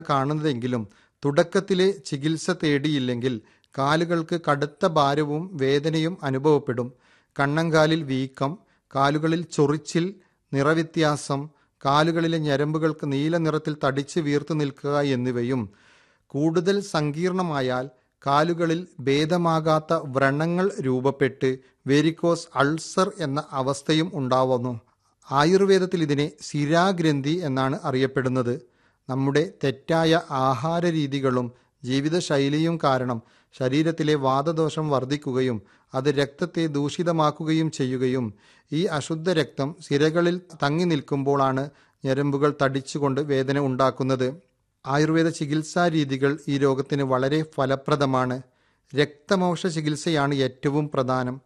കാണുന്നതെങ്കിലും തുടക്കത്തിലെ ചികിത്സ തേടിയില്ലെങ്കിൽ കാലുകൾക്ക് കടുത്ത ഭാരവും വേദനയും അനുഭവപ്പെടും കണ്ണങ്കാലിൽ വീക്കം കാലുകളിൽ ചൊറിച്ചിൽ നിറവ്യത്യാസം കാലുകളിലെ ഞരമ്പുകൾക്ക് നീല നിറത്തിൽ തടിച്ച് വീർത്തു നിൽക്കുക എന്നിവയും കൂടുതൽ സങ്കീർണമായാൽ കാലുകളിൽ ഭേദമാകാത്ത വ്രണങ്ങൾ രൂപപ്പെട്ട് വെരിക്കോസ് അൾസർ എന്ന അവസ്ഥയും ഉണ്ടാവുന്നു ആയുർവേദത്തിൽ ഇതിനെ ശിരാഗ്രന്ഥി എന്നാണ് അറിയപ്പെടുന്നത് നമ്മുടെ തെറ്റായ ആഹാര രീതികളും ജീവിതശൈലിയും കാരണം ശരീരത്തിലെ വാതദോഷം വർദ്ധിക്കുകയും അത് രക്തത്തെ ദൂഷിതമാക്കുകയും ചെയ്യുകയും ഈ അശുദ്ധ രക്തം സിരകളിൽ തങ്ങി നിൽക്കുമ്പോഴാണ് ഞരമ്പുകൾ തടിച്ചുകൊണ്ട് വേദന ഉണ്ടാക്കുന്നത് ആയുർവേദ ചികിത്സാ രീതികൾ ഈ രോഗത്തിന് വളരെ ഫലപ്രദമാണ് രക്തമോക്ഷ ചികിത്സയാണ് ഏറ്റവും പ്രധാനം